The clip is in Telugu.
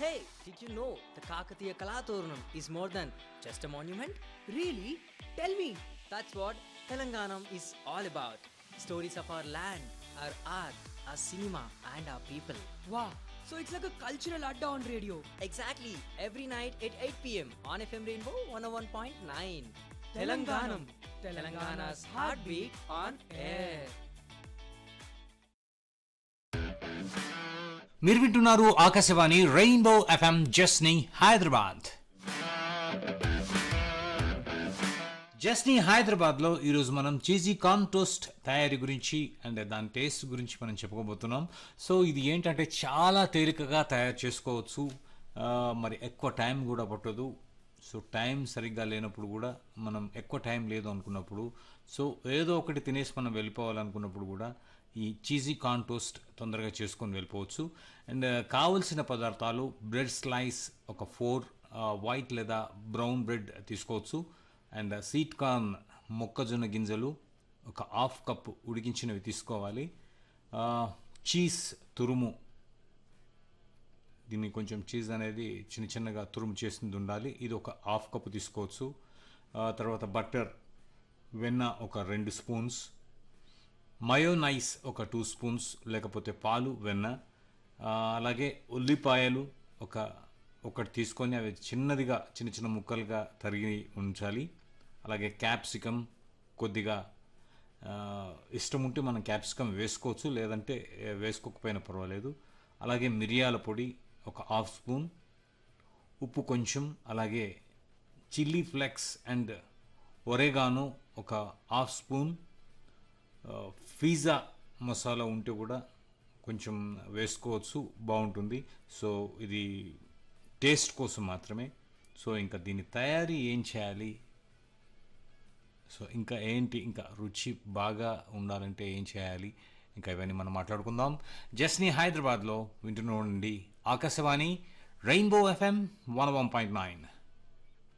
Hey, did you know the Kakatiya Kalaturnam is more than just a monument? Really? Tell me. That's what Telanganam is all about. Stories of our land, our art, our cinema, and our people. Wow. So it's like a cultural adda on radio. Exactly, every night at 8 pm on FM Rainbow 101.9. Telanganam. Telangana's heartbeat on air. మీరు వింటున్నారు ఆకాశవాణి రెయిన్బో ఎఫ్ఎం జస్ని హైదరాబాద్ జస్ని హైదరాబాద్లో ఈరోజు మనం చీజీ కార్న్ టోస్ట్ తయారీ గురించి అండ్ దాని టేస్ట్ గురించి మనం చెప్పుకోబోతున్నాం సో ఇది ఏంటంటే చాలా తేలికగా తయారు చేసుకోవచ్చు ఆ, మరి ఎక్కువ టైం కూడా పట్టదు సో టైం సరిగ్గా లేనప్పుడు కూడా మనం ఎక్కువ టైం లేదు అనుకున్నప్పుడు సో ఏదో ఒకటి తినేసి మనం వెళ్ళిపోవాలనుకున్నప్పుడు కూడా ఈ చీజీ కార్న్ టోస్ట్ తొందరగా చేసుకొని వెళ్ళిపోవచ్చు అండ్ కావలసిన పదార్థాలు బ్రెడ్ స్లైస్ ఒక ఫోర్ వైట్ లేదా బ్రౌన్ బ్రెడ్ తీసుకోవచ్చు అండ్ స్వీట్ కార్న్ మొక్కజొన్న గింజలు ఒక హాఫ్ కప్ ఉడికించినవి తీసుకోవాలి చీజ్ తురుము దీన్ని కొంచెం చీజ్ అనేది చిన్న చిన్నగా తురుము చేసింది ఉండాలి ఇది ఒక హాఫ్ కప్ తీసుకోవచ్చు ఆ, తర్వాత బటర్ వెన్న ఒక రెండు స్పూన్స్ మయోనైస్ ఒక టూ స్పూన్స్ లేకపోతే పాలు వెన్న ఆ, అలాగే ఉల్లిపాయలు ఒక ఒకటి తీసుకొని అవి చిన్నదిగా చిన్న చిన్న ముక్కలుగా తరిగి ఉంచాలి అలాగే క్యాప్సికమ్ కొద్దిగా ఆ, ఇష్టం ఉంటే మనం క్యాప్సికమ్ వేసుకోవచ్చు లేదంటే ఏ, వేసుకోకపోయినా పర్వాలేదు అలాగే మిరియాల పొడి ఒక హాఫ్ స్పూన్ ఉప్పు కొంచెం అలాగే చిల్లీ ఫ్లెక్స్ అండ్ ఒరేగానో ఒక హాఫ్ స్పూన్ ఆ, పిజ్జా మసాలా ఉంటే కూడా కొంచెం వేసుకోవచ్చు బాగుంటుంది సో ఇది టేస్ట్ కోసం మాత్రమే సో ఇంకా దీని తయారీ ఏం చేయాలి సో ఇంకా ఏంటి ఇంకా రుచి బాగా ఉండాలంటే ఏం చేయాలి ఇంకా ఇవన్నీ మనం మాట్లాడుకుందాం జస్ని హైదరాబాద్లో వింటున్న ఉండండి Akashvani rainbow FM one one point nine